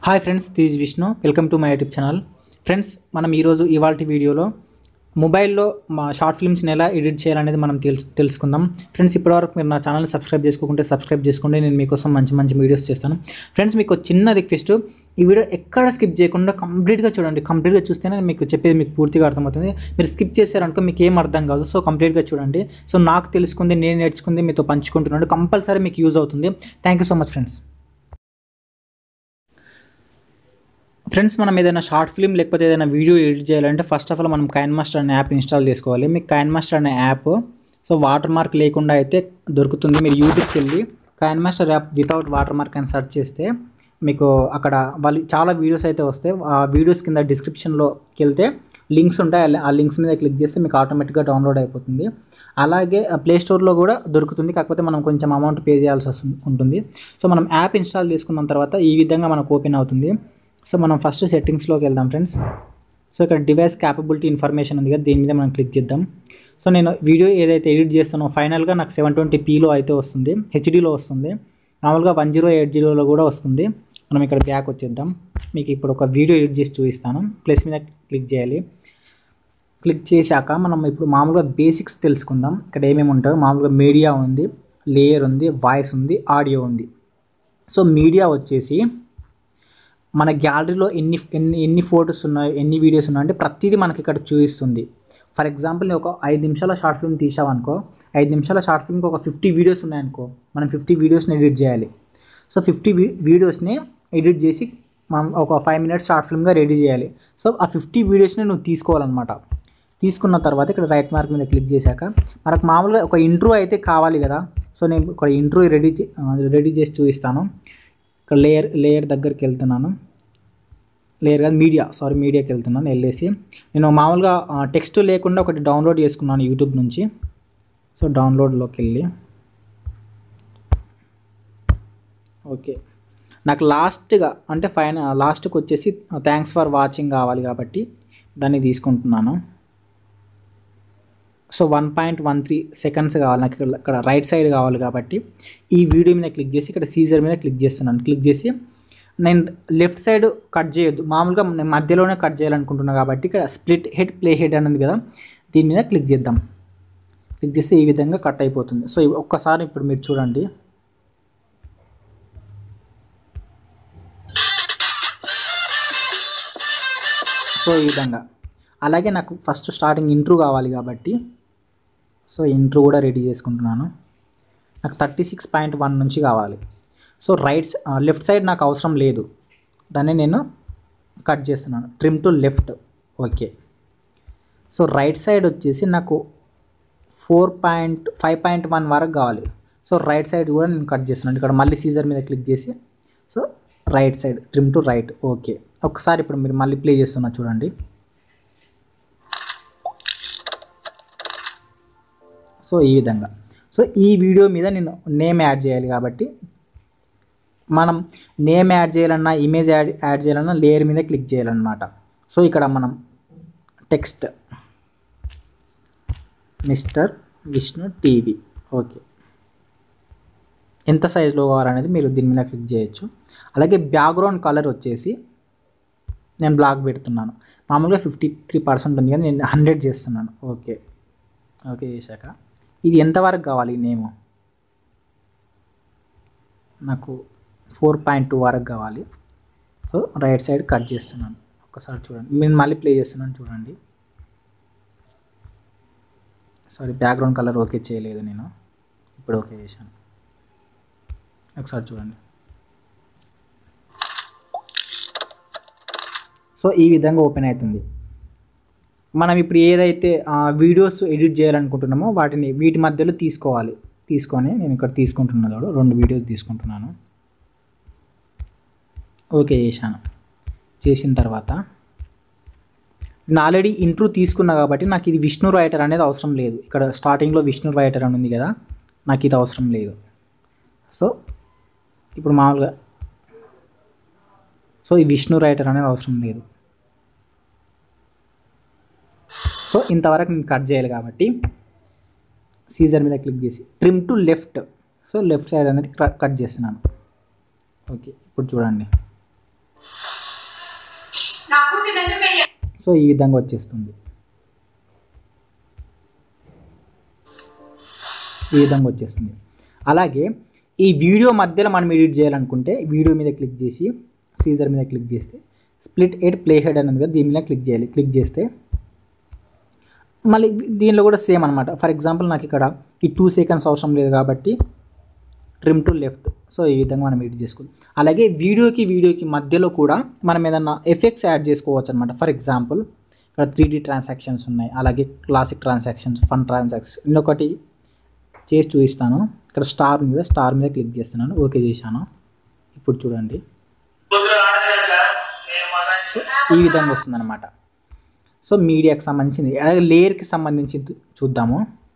hi friends this Vishnu welcome to my YouTube channel friends మనం ఈరోజు ఇవాళ వీడియోలో మొబైల్లో మా షార్ట్ ఫిల్మ్స్ని ఎలా ఎడిట్ చేయాలనేది మనం తెలుసు తెలుసుకుందాం ఫ్రెండ్స్ ఇప్పటివరకు మీరు నా ఛానల్ని సబ్స్క్రైబ్ చేసుకోకుంటే సబ్స్క్రైబ్ చేసుకోండి నేను మీకోసం మంచి మంచి వీడియోస్ చేస్తాను ఫ్రెండ్స్ మీకు ఒక చిన్న రిక్వెస్ట్ ఈ వీడియో ఎక్కడ స్కిప్ చేయకుండా కంప్లీట్గా చూడండి కంప్లీట్గా చూస్తేనే మీకు చెప్పేది మీకు పూర్తిగా అర్థమవుతుంది మీరు స్కిప్ చేశారనుకో మీకు ఏం అర్థం కాదు సో కంప్లీట్గా చూడండి సో నాకు తెలుసుకుంది నేను నేర్చుకుంది మీతో పంచుకుంటున్నాను కంపల్సరీ మీకు యూజ్ అవుతుంది thank you so much friends friends మనం ఏదైనా షార్ట్ ఫిల్మ్ లేకపోతే ఏదైనా వీడియో ఎడిట్ చేయాలంటే ఫస్ట్ ఆఫ్ ఆల్ మనం కైన్ మాస్టర్ అనే యాప్ ఇన్స్టాల్ చేసుకోవాలి మీకు కైన్ మాస్టర్ అనే యాప్ సో వాటర్ మార్క్ లేకుండా అయితే దొరుకుతుంది మీరు యూట్యూబ్కి వెళ్ళి KineMaster app without watermark అని సెర్చ్ చేస్తే మీకు అక్కడ వాళ్ళు చాలా వీడియోస్ అయితే వస్తాయి ఆ వీడియోస్ కింద డిస్క్రిప్షన్లోకి వెళ్తే లింక్స్ ఉంటాయి ఆ లింక్స్ మీద క్లిక్ చేస్తే మీకు ఆటోమేటిక్గా డౌన్లోడ్ అయిపోతుంది అలాగే ప్లే స్టోర్లో కూడా దొరుకుతుంది కాకపోతే మనం కొంచెం అమౌంట్ పే చేయాల్సి వస్తుంది ఉంటుంది సో మనం యాప్ ఇన్స్టాల్ చేసుకున్న తర్వాత ఈ విధంగా మనకు ఓపెన్ అవుతుంది సో మనం ఫస్ట్ సెట్టింగ్స్లోకి వెళ్దాం ఫ్రెండ్స్ సో ఇక్కడ డివైస్ క్యాపబిలిటీ ఇన్ఫర్మేషన్ ఉంది కదా దీని మీద మనం క్లిక్ చేద్దాం సో నేను వీడియో ఏదైతే ఎడిట్ చేస్తానో ఫైనల్గా నాకు సెవెన్ ట్వంటీ పీలో అయితే వస్తుంది హెచ్డీలో వస్తుంది మామూలుగా వన్ జీరో ఎయిట్ జీరోలో కూడా వస్తుంది మనం ఇక్కడ బ్యాక్ వచ్చేద్దాం మీకు ఇప్పుడు ఒక వీడియో ఎడిట్ చేసి చూపిస్తాను ప్లస్ మీద క్లిక్ చేయాలి క్లిక్ చేశాక మనం ఇప్పుడు మామూలుగా బేసిక్స్ తెలుసుకుందాం ఇక్కడ ఏమేమి ఉంటాయో మామూలుగా మీడియా ఉంది లేయర్ ఉంది వాయిస్ ఉంది ఆడియో ఉంది సో మీడియా వచ్చేసి మన గ్యాలరీలో ఎన్ని ఎన్ని ఎన్ని ఫొటోస్ ఉన్నాయో ఎన్ని వీడియోస్ ఉన్నాయో అంటే ప్రతిదీ మనకి ఇక్కడ చూపిస్తుంది ఫర్ ఎగ్జాంపుల్ నేను ఒక ఐదు నిమిషాల షార్ట్ ఫిల్మ్ తీసావనుకో ఐదు నిమిషాల షార్ట్ ఫిల్మ్కి ఒక ఫిఫ్టీ వీడియోస్ ఉన్నాయనుకో మనం ఫిఫ్టీ వీడియోస్ని ఎడిట్ చేయాలి సో ఫిఫ్టీ వీడియోస్ని ఎడిట్ చేసి మనం ఒక ఫైవ్ మినిట్స్ షార్ట్ ఫిల్మ్గా రెడీ చేయాలి సో ఆ ఫిఫ్టీ వీడియోస్ని నువ్వు తీసుకోవాలన్నమాట తీసుకున్న తర్వాత ఇక్కడ రైట్ మార్క్ మీద క్లిక్ చేశాక మనకు మామూలుగా ఒక ఇంట్రో అయితే కావాలి కదా సో నేను ఇక్కడ ఇంట్రో రెడీ రెడీ చేసి చూపిస్తాను ఇక్కడ లేయర్ లేయర్ దగ్గరికి వెళ్తున్నాను లేయర్ కాదు మీడియా సారీ మీడియాకి వెళ్తున్నాను వెళ్ళేసి నేను మామూలుగా టెక్స్ట్ లేకుండా ఒకటి డౌన్లోడ్ చేసుకున్నాను యూట్యూబ్ నుంచి సో డౌన్లోడ్లోకి వెళ్ళి ఓకే నాకు లాస్ట్గా అంటే ఫైన లాస్ట్కి వచ్చేసి థ్యాంక్స్ ఫర్ వాచింగ్ కావాలి కాబట్టి దాన్ని తీసుకుంటున్నాను so one point one three seconds కావాలి నాకు ఇక్కడ ఇక్కడ రైట్ సైడ్ కావాలి కాబట్టి ఈ వీడియో మీద క్లిక్ చేసి ఇక్కడ సీజర్ మీద క్లిక్ చేస్తున్నాను క్లిక్ చేసి నేను లెఫ్ట్ సైడ్ కట్ చేయొద్దు మామూలుగా నేను మధ్యలోనే కట్ చేయాలనుకుంటున్నాను కాబట్టి ఇక్కడ స్ప్లిట్ హెడ్ ప్లే హెడ్ అని ఉంది కదా దీని మీద క్లిక్ చేద్దాం క్లిక్ చేస్తే ఈ విధంగా కట్ అయిపోతుంది సో ఒక్కసారి ఇప్పుడు మీరు చూడండి సో ఈ విధంగా అలాగే నాకు ఫస్ట్ స్టార్టింగ్ ఇంట్రూ కావాలి కాబట్టి సో ఇంట్రూ కూడా రెడీ చేసుకుంటున్నాను నాకు థర్టీ సిక్స్ పాయింట్ వన్ నుంచి కావాలి సో రైట్ లెఫ్ట్ సైడ్ నాకు అవసరం లేదు దాన్ని నేను కట్ చేస్తున్నాను trim to left okay so right side వచ్చేసి నాకు four point five point one వరకు కావాలి సో రైట్ సైడ్ కూడా నేను కట్ చేస్తున్నాను ఇక్కడ మళ్ళీ సీజర్ మీద క్లిక్ చేసి so right side trim to right okay ఒక్కసారి ఇప్పుడు మీరు మళ్ళీ ప్లే చేస్తున్నా చూడండి సో ఈ విధంగా సో ఈ వీడియో మీద నేను నేమ్ యాడ్ చేయాలి కాబట్టి మనం నేమ్ యాడ్ చేయాలన్నా ఇమేజ్ యాడ్ యాడ్ చేయాలన్నా లేయర్ మీద క్లిక్ చేయాలన్నమాట సో ఇక్కడ మనం text mister Vishnu TV okay ఎంత సైజులో కావాలనేది మీరు దీని మీద క్లిక్ చేయొచ్చు అలాగే బ్యాక్గ్రౌండ్ కలర్ వచ్చేసి నేను బ్లాక్ పెడుతున్నాను మామూలుగా ఫిఫ్టీ త్రీ పర్సెంట్ ఉంది కానీ నేను హండ్రెడ్ చేస్తున్నాను ఓకే ఓకే చేశాక ఇది ఎంతవరకు కావాలి నేము నాకు ఫోర్ పాయింట్ టూ వరకు కావాలి సో రైట్ సైడ్ కట్ చేస్తున్నాను ఒకసారి చూడండి నేను మళ్ళీ ప్లే చేస్తున్నాను చూడండి సారీ బ్యాక్గ్రౌండ్ కలర్ ఓకే చేయలేదు నేను ఇప్పుడు ఓకే చేశాను ఒకసారి చూడండి సో ఈ విధంగా ఓపెన్ అవుతుంది మనం ఇప్పుడు ఏదైతే వీడియోస్ ఎడిట్ చేయాలనుకుంటున్నామో వాటిని వీటి మధ్యలో తీసుకోవాలి తీసుకొని నేను ఇక్కడ తీసుకుంటున్నాను రెండు వీడియోస్ తీసుకుంటున్నాను ఓకే చేశాను చేసిన తర్వాత నేను ఆల్రెడీ ఇంట్రూ తీసుకున్నా కాబట్టి నాకు ఇది విష్ణు రైటర్ అనేది అవసరం లేదు ఇక్కడ స్టార్టింగ్లో విష్ణు రైటర్ అని ఉంది కదా నాకు ఇది అవసరం లేదు సో ఇప్పుడు మామూలుగా సో ఈ విష్ణు రైటర్ అనేది అవసరం లేదు సో ఇంతవరకు నేను కట్ చేయాలి కాబట్టి సీజర్ మీద క్లిక్ చేసి trim to left so left side అనేది కట్ చేస్తున్నాను ఓకే ఇప్పుడు చూడండి నాకు తినందుకు వెయ్యి సో ఈ విధంగా వచ్చేస్తుంది ఈ విధంగా వచ్చేస్తుంది అలాగే ఈ వీడియో మధ్యలో మనం ఎడిట్ చేయాలనుకుంటే వీడియో మీద క్లిక్ చేసి సీజర్ మీద క్లిక్ చేస్తే స్ప్లిట్ ఎయిట్ ప్లే హెడ్ అని ఉంది కదా దీని మీద క్లిక్ చేయాలి క్లిక్ చేస్తే మళ్ళీ దీనిలో కూడా సేమ్ అనమాట ఫర్ ఎగ్జాంపుల్ నాకు ఇక్కడ ఈ టూ సెకండ్స్ అవసరం లేదు కాబట్టి ట్రిమ్ టు లెఫ్ట్ సో ఈ విధంగా మనం ఎడిట్ చేసుకోవాలి అలాగే వీడియోకి వీడియోకి మధ్యలో కూడా మనం ఏదన్నా ఎఫెక్ట్స్ యాడ్ చేసుకోవచ్చు అనమాట ఫర్ ఎగ్జాంపుల్ ఇక్కడ త్రీ డీ ట్రాన్సాక్షన్స్ ఉన్నాయి అలాగే క్లాసిక్ ట్రాన్సాక్షన్స్ ఫన్ ట్రాన్సాక్షన్స్ ఇంకొకటి చేసి చూపిస్తాను ఇక్కడ స్టార్ మీద స్టార్ మీద క్లిక్ చేస్తున్నాను ఓకే చేశాను ఇప్పుడు చూడండి సో ఈ విధంగా వస్తుందన్నమాట సో మీడియాకి సంబంధించింది అలాగే లేయర్కి సంబంధించి చూద్దాము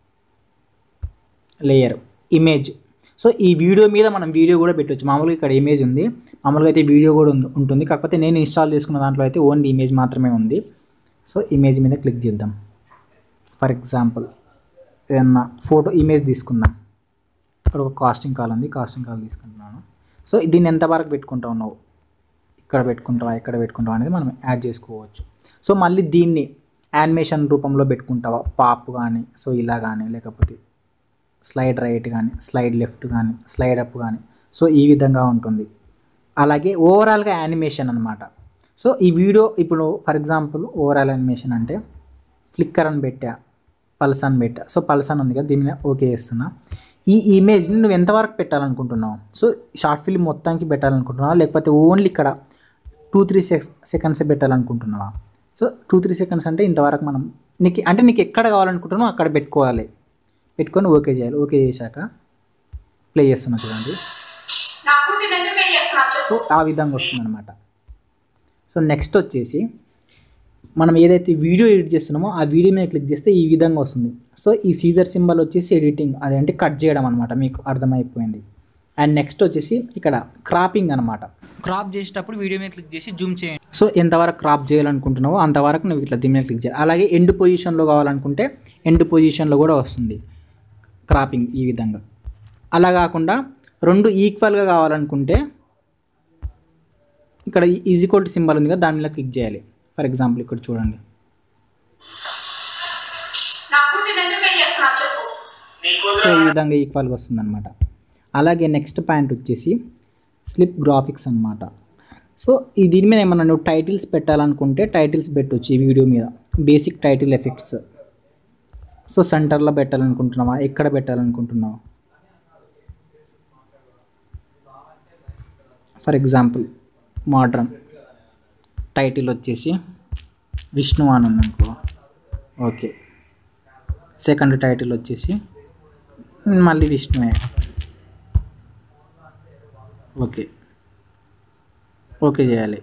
లేయర్ ఇమేజ్ సో ఈ వీడియో మీద మనం వీడియో కూడా పెట్టవచ్చు మామూలుగా ఇక్కడ ఇమేజ్ ఉంది మామూలుగా అయితే వీడియో కూడా ఉంది- ఉంటుంది కాకపోతే నేను ఇన్స్టాల్ చేసుకున్న దాంట్లో అయితే ఓన్లీ ఇమేజ్ మాత్రమే ఉంది సో ఇమేజ్ మీద క్లిక్ చేద్దాం ఫర్ ఎగ్జాంపుల్ ఏదన్నా ఫోటో ఇమేజ్ తీసుకుందాం ఇక్కడ ఒక కాస్టింగ్ కాల్ ఉంది కాస్టింగ్ కాల్ తీసుకుంటున్నాను సో దీన్ని ఎంతవరకు పెట్టుకుంటావు నువ్వు ఇక్కడ పెట్టుకుంటావా ఇక్కడ పెట్టుకుంటావా అనేది మనం యాడ్ చేసుకోవచ్చు సో మళ్ళీ దీన్ని యానిమేషన్ రూపంలో పెట్టుకుంటావా పాప్ కానీ సో ఇలా కానీ లేకపోతే స్లైడ్ రైట్ కానీ స్లైడ్ లెఫ్ట్ కానీ స్లైడ్ అప్ కానీ సో ఈ విధంగా ఉంటుంది అలాగే ఓవరాల్గా యానిమేషన్ అనమాట సో ఈ వీడియో ఇప్పుడు ఫర్ ఎగ్జాంపుల్ ఓవరాల్ యానిమేషన్ అంటే ఫ్లిక్కర్ అని పెట్టా పల్స్ అని పెట్టా సో పల్స్ అని ఉంది కదా దీని మీద ఓకే చేస్తున్నా ఈ ఇమేజ్ని నువ్వు ఎంతవరకు పెట్టాలనుకుంటున్నావు సో షార్ట్ ఫిల్మ్ మొత్తానికి పెట్టాలనుకుంటున్నావా లేకపోతే ఓన్లీ ఇక్కడ టూ త్రీ సెక్ సెకండ్స్ పెట్టాలనుకుంటున్నావా సో టూ త్రీ సెకండ్స్ అంటే ఇంతవరకు మనం నీకు అంటే నీకు ఎక్కడ కావాలనుకుంటున్నావు అక్కడ పెట్టుకోవాలి పెట్టుకొని ఓకే చేయాలి ఓకే చేశాక ప్లే చేస్తున్నా చూడండి నాకు తినందుకు వెయ్యి చేస్తున్నా సో చెప్పు ఆ విధంగా వస్తుందన్నమాట సో నెక్స్ట్ వచ్చేసి మనం ఏదైతే వీడియో ఎడిట్ చేస్తున్నామో ఆ వీడియో మీద క్లిక్ చేస్తే ఈ విధంగా వస్తుంది సో ఈ సీజర్ సింబల్ వచ్చేసి ఎడిటింగ్ అదేంటి కట్ చేయడం అనమాట మీకు అర్థమైపోయింది అండ్ నెక్స్ట్ వచ్చేసి ఇక్కడ క్రాపింగ్ అనమాట క్రాప్ చేసేటప్పుడు వీడియో మీద క్లిక్ చేసి జూమ్ చేయండి సో ఎంతవరకు క్రాప్ చేయాలనుకుంటున్నావో అంతవరకు నువ్వు ఇట్లా దీని మీద క్లిక్ చేయాలి అలాగే ఎండ్ పొజిషన్లో కావాలనుకుంటే ఎండ్ పొజిషన్లో కూడా వస్తుంది క్రాపింగ్ ఈ విధంగా అలా కాకుండా రెండు ఈక్వల్గా కావాలనుకుంటే ఇక్కడ ఈజీక్వల్ టు సింబల్ ఉంది కదా దాని మీద క్లిక్ చేయాలి ఫర్ ఎగ్జాంపుల్ ఇక్కడ చూడండి నాకు తినందుకు వెయ్యి చేస్తున్నా చెప్పు సో ఈ విధంగా ఈక్వల్గా వస్తుంది అనమాట అలాగే నెక్స్ట్ పాయింట్ వచ్చేసి స్లిప్ గ్రాఫిక్స్ అనమాట సో ఈ దీని మీద ఏమన్నా నువ్వు టైటిల్స్ పెట్టాలనుకుంటే టైటిల్స్ పెట్టవచ్చు ఈ వీడియో మీద బేసిక్ టైటిల్ ఎఫెక్ట్స్ సో సెంటర్లో పెట్టాలనుకుంటున్నావా ఎక్కడ పెట్టాలనుకుంటున్నావా ఫర్ ఎగ్జాంపుల్ మోడ్రన్ టైటిల్ వచ్చేసి విష్ణు అని ఉందనుకో ఓకే సెకండ్ టైటిల్ వచ్చేసి మళ్ళీ విష్ణువే ఓకే ఓకే చేయాలి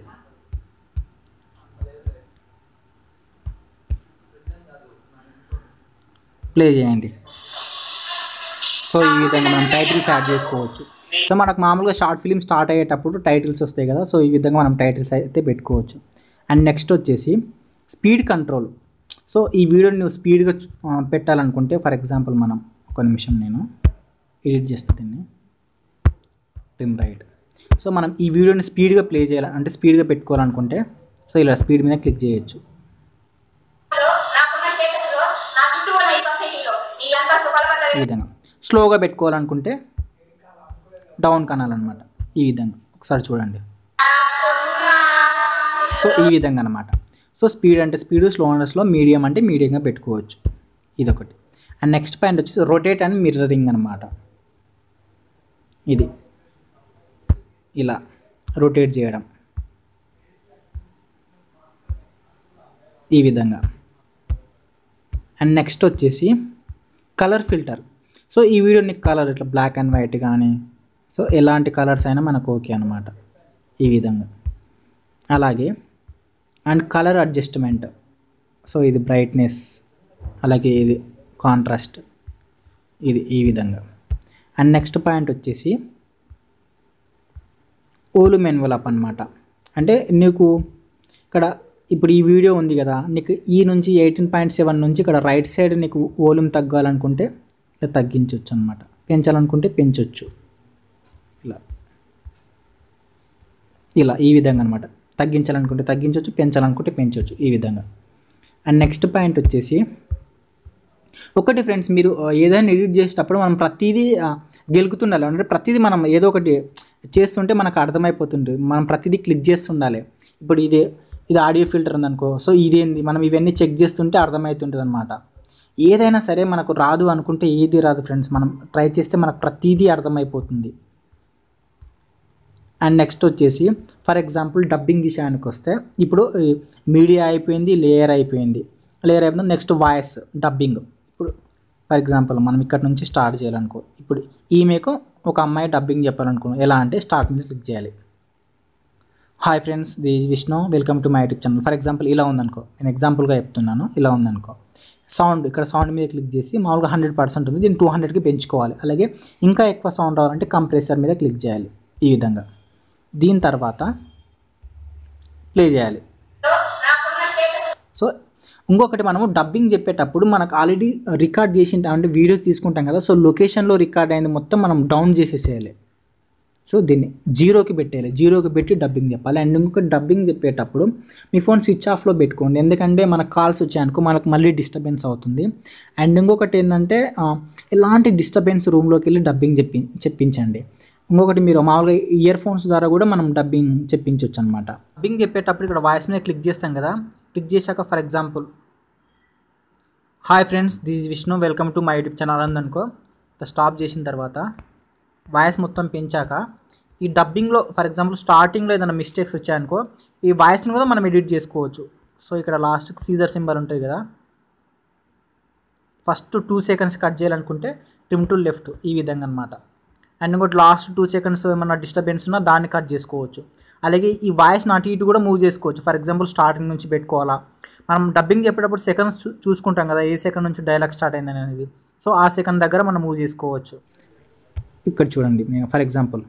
ప్లే చేయండి సో ఈ విధంగా మనం టైటిల్స్ యాడ్ చేసుకోవచ్చు సో మనకు మామూలుగా షార్ట్ ఫిలిం స్టార్ట్ అయ్యేటప్పుడు టైటిల్స్ వస్తాయి కదా సో ఈ విధంగా మనం టైటిల్స్ అయితే పెట్టుకోవచ్చు అండ్ నెక్స్ట్ వచ్చేసి స్పీడ్ కంట్రోల్ సో ఈ వీడియోని నువ్వు స్పీడ్గా పెట్టాలనుకుంటే ఫర్ ఎగ్జాంపుల్ మనం ఒక నిమిషం నేను ఎడిట్ చేస్తా దీన్ని టిమ్ రైట్ సో మనం ఈ వీడియోని స్పీడ్గా ప్లే చేయాలి అంటే స్పీడ్గా పెట్టుకోవాలనుకుంటే సో ఇలా స్పీడ్ మీద క్లిక్ చేయొచ్చు నాకున్న స్టేటస్ లో నా చుట్టూ ఉన్న ఈ సొసైటీలో నీ అంతస్తు ఈ బలపడలేదు విధంగా స్లోగా పెట్టుకోవాలనుకుంటే డౌన్ కనాలన్నమాట ఈ విధంగా ఒకసారి చూడండి సో ఈ విధంగా అనమాట సో స్పీడ్ అంటే స్పీడ్ స్లో అంటే స్లో మీడియం అంటే మీడియంగా పెట్టుకోవచ్చు ఇదొకటి అండ్ నెక్స్ట్ పాయింట్ వచ్చేసి రొటేట్ అండ్ మిర్రరింగ్ అనమాట ఇది ఇలా రొటేట్ చేయడం ఈ విధంగా అండ్ నెక్స్ట్ వచ్చేసి కలర్ ఫిల్టర్ సో ఈ వీడియో నీకు కలర్ ఇట్లా బ్లాక్ అండ్ వైట్ కానీ సో ఎలాంటి కలర్స్ అయినా మనకు ఓకే అనమాట ఈ విధంగా అలాగే అండ్ కలర్ అడ్జస్ట్మెంట్ సో ఇది బ్రైట్నెస్ అలాగే ఇది కాంట్రాస్ట్ ఇది ఈ విధంగా అండ్ నెక్స్ట్ పాయింట్ వచ్చేసి ఓలుమ్ ఎన్వలప్ అనమాట అంటే నీకు ఇక్కడ ఇప్పుడు ఈ వీడియో ఉంది కదా నీకు ఈ నుంచి ఎయిటీన్ పాయింట్ సెవెన్ నుంచి ఇక్కడ రైట్ సైడ్ నీకు ఓలుమ్ తగ్గాలనుకుంటే ఇలా తగ్గించవచ్చు అనమాట పెంచాలనుకుంటే పెంచవచ్చు ఇలా ఇలా ఈ విధంగా అనమాట తగ్గించాలనుకుంటే తగ్గించవచ్చు పెంచాలనుకుంటే పెంచవచ్చు ఈ విధంగా అండ్ నెక్స్ట్ పాయింట్ వచ్చేసి ఒకటి ఫ్రెండ్స్ మీరు ఆ, ఏదైనా ఎడిట్ చేసేటప్పుడు మనం ప్రతిదీ ఆ, గెలుకుతుండాలి అంటే ప్రతిదీ మనం ఏదో ఒకటి చేస్తుంటే మనకు అర్థమైపోతుంది మనం ప్రతిదీ క్లిక్ చేస్తుండాలి ఇప్పుడు ఇది ఇది ఆడియో ఫిల్టర్ ఉందనుకో సో ఇదేంది మనం ఇవన్నీ చెక్ చేస్తుంటే అర్థమవుతుంటుంది అనమాట ఏదైనా సరే మనకు రాదు అనుకుంటే ఏది రాదు ఫ్రెండ్స్ మనం ట్రై చేస్తే మనకు ప్రతిదీ అర్థమైపోతుంది అండ్ నెక్స్ట్ వచ్చేసి ఫర్ ఎగ్జాంపుల్ డబ్బింగ్ విషయానికి వస్తే ఇప్పుడు మీడియా అయిపోయింది లేయర్ అయిపోయింది లేయర్ అయిపోయింది నెక్స్ట్ వాయిస్ డబ్బింగ్ ఇప్పుడు ఫర్ ఎగ్జాంపుల్ మనం ఇక్కడ నుంచి స్టార్ట్ చేయాలనుకో ఇప్పుడు ఈమెకు ఒక అమ్మాయి డబ్బింగ్ చెప్పాలనుకో ఎలా అంటే స్టార్ట్ మీద క్లిక్ చేయాలి hi friends the Vishnu welcome to my YouTube channel for example ఇలా ఉందనుకో నేను ఎగ్జాంపుల్గా చెప్తున్నాను ఇలా ఉందనుకో సౌండ్ ఇక్కడ సౌండ్ మీద క్లిక్ చేసి మామూలుగా హండ్రెడ్ పర్సెంట్ ఉంది దీన్ని టూ హండ్రెడ్కి పెంచుకోవాలి అలాగే ఇంకా ఎక్కువ సౌండ్ రావాలంటే కంప్రెసర్ మీద క్లిక్ చేయాలి ఈ విధంగా దీని తర్వాత ప్లే చేయాలి సో నాకున్న స్టేటస్ సో ఇంకొకటి మనము డబ్బింగ్ చెప్పేటప్పుడు మనకు ఆల్రెడీ రికార్డ్ చేసి అంటే వీడియోస్ తీసుకుంటాం కదా సో లొకేషన్లో రికార్డ్ అయింది మొత్తం మనం డౌన్ చేసేసేయాలి సో దీన్ని జీరోకి పెట్టేయాలి జీరోకి పెట్టి డబ్బింగ్ చెప్పాలి అండ్ ఇంకొక డబ్బింగ్ చెప్పేటప్పుడు మీ ఫోన్ స్విచ్ ఆఫ్లో పెట్టుకోండి ఎందుకంటే మనకు కాల్స్ వచ్చాయనుకో మనకు మళ్ళీ డిస్టర్బెన్స్ అవుతుంది అండ్ ఇంకొకటి ఏంటంటే ఆ, ఎలాంటి డిస్టర్బెన్స్ రూమ్లోకి వెళ్ళి డబ్బింగ్ చెప్పి చెప్పించండి ఇంకొకటి మీరు మామూలుగా ఇయర్ ఫోన్స్ ద్వారా కూడా మనం డబ్బింగ్ చెప్పించవచ్చు అనమాట డబ్బింగ్ చెప్పేటప్పుడు ఇక్కడ వాయిస్ మీద క్లిక్ చేస్తాం కదా క్లిక్ చేశాక for example hi friends this Vishnu welcome to my YouTube channel అందనుకో స్టాప్ చేసిన తర్వాత వాయిస్ మొత్తం పెంచాక ఈ డబ్బింగ్లో ఫర్ ఎగ్జాంపుల్ స్టార్టింగ్లో ఏదైనా మిస్టేక్స్ వచ్చాయనుకో ఈ వాయిస్ని కూడా మనం ఎడిట్ చేసుకోవచ్చు సో ఇక్కడ లాస్ట్ సీజర్ సింబల్ ఉంటుంది కదా ఫస్ట్ టూ సెకండ్స్ కట్ చేయాలనుకుంటే ట్రిమ్ టు లెఫ్ట్ ఈ విధంగా అనమాట అండ్ ఇంకోటి లాస్ట్ టూ సెకండ్స్ ఏమన్నా డిస్టర్బెన్స్ ఉన్నా దాన్ని కట్ చేసుకోవచ్చు అలాగే ఈ వాయిస్ అటు ఇటు కూడా మూవ్ చేసుకోవచ్చు ఫర్ ఎగ్జాంపుల్ స్టార్టింగ్ నుంచి పెట్టుకోవాలా మనం డబ్బింగ్ చెప్పేటప్పుడు సెకండ్స్ చూ- చూసుకుంటాం కదా ఏ సెకండ్ నుంచి డైలాగ్ స్టార్ట్ అయింది అనేది సో ఆ సెకండ్ దగ్గర మనం మూవ్ చేసుకోవచ్చు ఇక్కడ చూడండి నేను ఫర్ ఎగ్జాంపుల్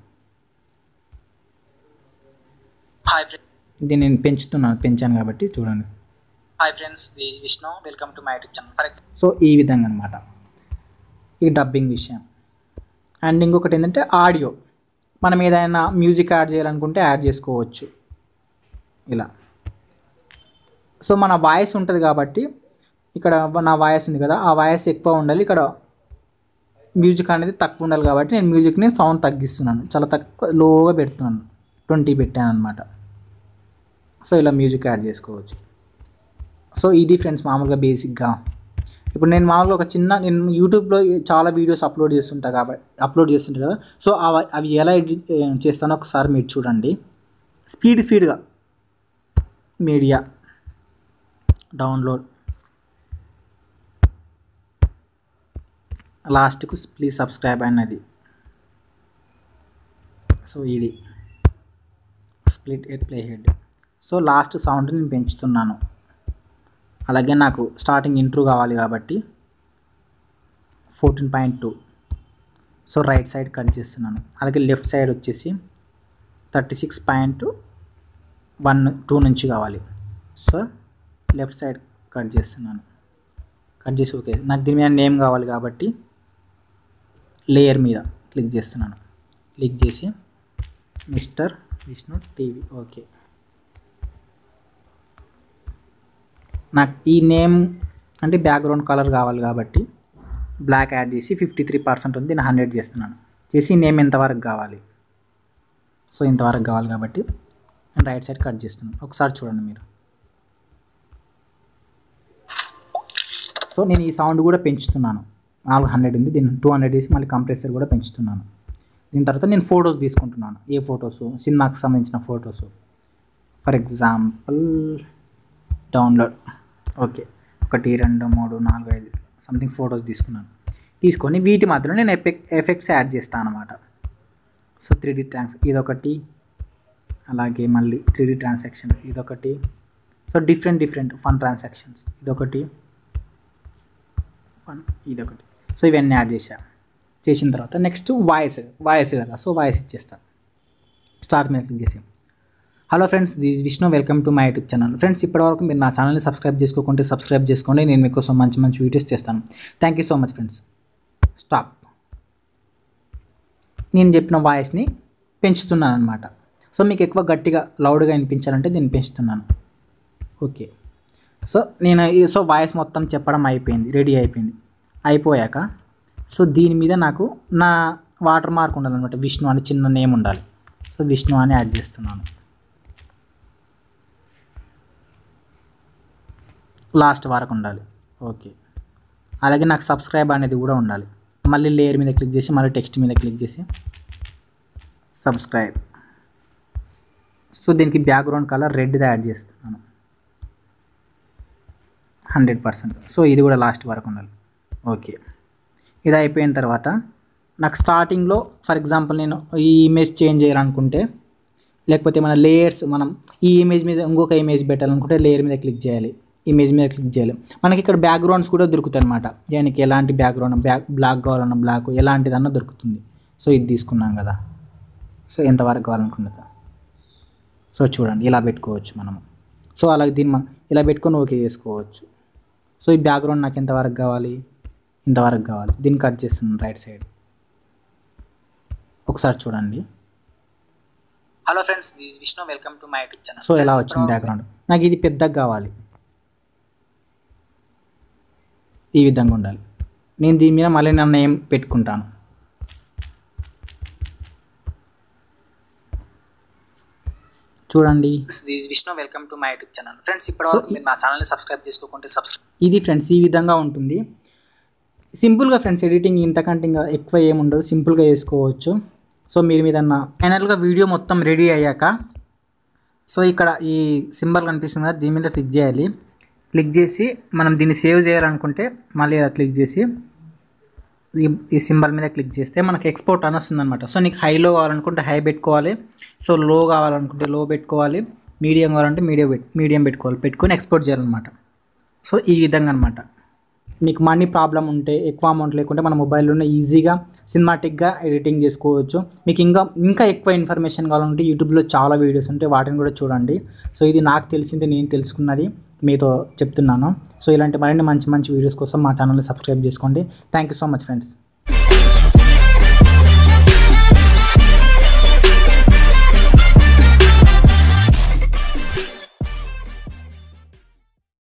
హాయ్ ఫ్రెండ్ ఇది నేను పెంచుతున్నాను పెంచాను కాబట్టి చూడండి hi friends the Vishnu welcome to my YouTube channel for example so ఈ విధంగా అనమాట ఈ డబ్బింగ్ విషయం అండ్ ఇంకొకటి ఏంటంటే ఆడియో మనం ఏదైనా మ్యూజిక్ యాడ్ చేయాలనుకుంటే యాడ్ చేసుకోవచ్చు ఇలా సో మన వాయిస్ ఉంటుంది కాబట్టి ఇక్కడ నా వాయిస్ ఉంది కదా ఆ వాయిస్ ఎక్కువ ఉండాలి ఇక్కడ మ్యూజిక్ అనేది తక్కువ ఉండాలి కాబట్టి నేను మ్యూజిక్ని సౌండ్ తగ్గిస్తున్నాను చాలా తక్కువ లోగా పెడుతున్నాను ట్వంటీ పెట్టాను అనమాట సో ఇలా మ్యూజిక్ యాడ్ చేసుకోవచ్చు సో ఇది ఫ్రెండ్స్ మామూలుగా బేసిక్గా ఇప్పుడు నేను మామూలుగా ఒక చిన్న నేను యూట్యూబ్లో చాలా వీడియోస్ అప్లోడ్ చేస్తుంటా కాబట్టి అప్లోడ్ చేస్తుంటా కదా సో అవి అవి ఎలా ఎడిట్ చేస్తానో ఒకసారి మీరు చూడండి స్పీడ్ స్పీడ్గా మీడియా డౌన్లోడ్ లాస్ట్కు ప్లీజ్ సబ్స్క్రైబ్ అన్నది సో ఇది split at play head so last sound నేను పెంచుతున్నాను అలాగే నాకు స్టార్టింగ్ ఇంట్రూ కావాలి కాబట్టి fourteen point two so right side cut చేస్తున్నాను అలాగే లెఫ్ట్ సైడ్ వచ్చేసి thirty six point one two నుంచి కావాలి సో లెఫ్ట్ సైడ్ కట్ చేస్తున్నాను కట్ చేసి ఓకే నాకు దీని మీద నేమ్ కావాలి కాబట్టి లేయర్ మీద క్లిక్ చేస్తున్నాను క్లిక్ చేసి మిస్టర్ విష్ణు టీవీ ఓకే నాకు ఈ నేమ్ అంటే బ్యాక్గ్రౌండ్ కలర్ కావాలి కాబట్టి బ్లాక్ యాడ్ చేసి ఫిఫ్టీ త్రీ పర్సెంట్ ఉంది నేను హండ్రెడ్ చేస్తున్నాను చేసి నేమ్ ఎంతవరకు కావాలి సో ఇంతవరకు కావాలి కాబట్టి నేను రైట్ సైడ్ కట్ చేస్తున్నాను ఒకసారి చూడండి మీరు సో నేను ఈ సౌండ్ కూడా పెంచుతున్నాను నాలుగు హండ్రెడ్ ఉంది దీన్ని టూ హండ్రెడ్ వేసి మళ్ళీ కంప్రెసర్ కూడా పెంచుతున్నాను దీని తర్వాత నేను ఫొటోస్ తీసుకుంటున్నాను ఏ ఫొటోస్ సినిమాకి సంబంధించిన photos for example download okay ఒకటి రెండు మూడు నాలుగు ఐదు సంథింగ్ ఫొటోస్ తీసుకున్నాను తీసుకొని వీటి మధ్యలో నేను ఎఫెక్ట్ ఎఫెక్ట్స్ యాడ్ చేస్తాను అనమాట సో త్రీ డీ ట్రాన్స్ ఇదొకటి అలాగే మళ్ళీ త్రీ డీ ట్రాన్సాక్షన్ ఇదొకటి so different different fun transactions ఇదొకటి ఫన్ ఇదొకటి సో ఇవన్నీ యాడ్ చేశా చేసిన తర్వాత నెక్స్ట్ వాయిస్ వాయిస్ కదా సో వాయిస్ ఇచ్చేస్తాను స్టార్ట్ మీద క్లిక్ చేసి hello friends this Vishnu welcome to my YouTube channel friends ఇప్పటివరకు మీరు నా ఛానల్ని సబ్స్క్రైబ్ చేసుకోకుంటే సబ్స్క్రైబ్ చేసుకోండి నేను మీకోసం మంచి మంచి వీడియోస్ చేస్తాను thank you so much friends stop నేను చెప్పిన వాయిస్ని పెంచుతున్నాను అనమాట సో మీకు ఎక్కువ గట్టిగా లౌడ్గా వినిపించాలంటే దీన్ని పెంచుతున్నాను ఓకే సో నేను ఈ- సో వాయిస్ మొత్తం చెప్పడం అయిపోయింది రెడీ అయిపోయింది అయిపోయాక సో దీని మీద నాకు నా వాటర్ మార్క్ ఉండాలన్నమాట విష్ణు అని చిన్న నేమ్ ఉండాలి సో విష్ణు అని యాడ్ చేస్తున్నాను లాస్ట్ వరకు ఉండాలి ఓకే అలాగే నాకు సబ్స్క్రైబ్ అనేది కూడా ఉండాలి మళ్ళీ లేయర్ మీద క్లిక్ చేసి మళ్ళీ టెక్స్ట్ మీద క్లిక్ చేసి సబ్స్క్రైబ్ సో దీనికి బ్యాక్గ్రౌండ్ కలర్ రెడ్ది యాడ్ చేస్తున్నాను హండ్రెడ్ పర్సెంట్ సో ఇది కూడా లాస్ట్ వరకు ఉండాలి ఓకే ఇది అయిపోయిన తర్వాత నాకు స్టార్టింగ్లో ఫర్ ఎగ్జాంపుల్ నేను ఈ ఇమేజ్ చేంజ్ చేయాలనుకుంటే లేకపోతే మన లేయర్స్ మనం ఈ ఇమేజ్ మీద ఇంకొక ఇమేజ్ పెట్టాలనుకుంటే లేయర్ మీద క్లిక్ చేయాలి ఇమేజ్ మీద క్లిక్ చేయాలి మనకి ఇక్కడ బ్యాక్గ్రౌండ్స్ కూడా దొరుకుతాయి అనమాట దానికి ఎలాంటి బ్యాక్గ్రౌండ్ బ్యాక్ బ్లాక్ కావాలన్నా బ్లాక్ ఎలాంటిదన్నా దొరుకుతుంది సో ఇది తీసుకున్నాం కదా సో ఎంతవరకు కావాలనుకున్నదా సో చూడండి ఇలా పెట్టుకోవచ్చు మనము సో అలాగే దీన్ని మనం ఇలా పెట్టుకొని ఓకే చేసుకోవచ్చు సో ఈ బ్యాక్గ్రౌండ్ నాకు ఎంతవరకు కావాలి ఇంతవరకు కావాలి దీన్ని కట్ చేస్తున్నాను రైట్ సైడ్ ఒకసారి చూడండి hello friends this Vishnu welcome to my YouTube channel so ఎలా వచ్చింది బ్యాక్గ్రౌండ్ నాకు ఇది పెద్దగా కావాలి ఈ విధంగా ఉండాలి నేను దీని మీద మళ్ళీ నా నేమ్ పెట్టుకుంటాను చూడండి this Vishnu welcome to my YouTube channel friends ఇప్పటివరకు మీరు నా ఛానల్ని సబ్స్క్రైబ్ చేసుకోకుంటే సబ్స్క్రైబ్ ఇది ఫ్రెండ్స్ ఈ విధంగా ఉంటుంది సింపుల్గా ఫ్రెండ్స్ ఎడిటింగ్ ఇంతకంటే ఇంకా ఎక్కువ ఏముండదు సింపుల్గా చేసుకోవచ్చు సో మీరు మీద ఫైనల్గా వీడియో మొత్తం రెడీ అయ్యాక సో ఇక్కడ ఈ సింబల్ కనిపిస్తుంది కదా దీని మీద క్లిక్ చేయాలి క్లిక్ చేసి మనం దీన్ని సేవ్ చేయాలనుకుంటే మళ్ళీ ఇలా క్లిక్ చేసి ఈ ఈ సింబల్ మీద క్లిక్ చేస్తే మనకి ఎక్స్పోర్ట్ అని వస్తుంది అనమాట సో నీకు హైలో కావాలనుకుంటే హై పెట్టుకోవాలి సో లో కావాలనుకుంటే లో పెట్టుకోవాలి మీడియం కావాలంటే మీడియం పెట్ మీడియం పెట్టుకోవాలి పెట్టుకొని ఎక్స్పోర్ట్ చేయాలన్నమాట సో ఈ విధంగా అనమాట మీకు మనీ ప్రాబ్లం ఉంటే ఎక్కువ అమౌంట్ లేకుంటే మన మొబైల్లోనే ఈజీగా సినిమాటిక్గా ఎడిటింగ్ చేసుకోవచ్చు మీకు ఇంకా ఇంకా ఎక్కువ ఇన్ఫర్మేషన్ కావాలంటే యూట్యూబ్లో చాలా వీడియోస్ ఉంటాయి వాటిని కూడా చూడండి సో ఇది నాకు తెలిసింది నేను తెలుసుకున్నది మీతో చెప్తున్నాను సో ఇలాంటి మరిన్ని మంచి మంచి వీడియోస్ కోసం మా ఛానల్ని సబ్స్క్రైబ్ చేసుకోండి thank you so much friends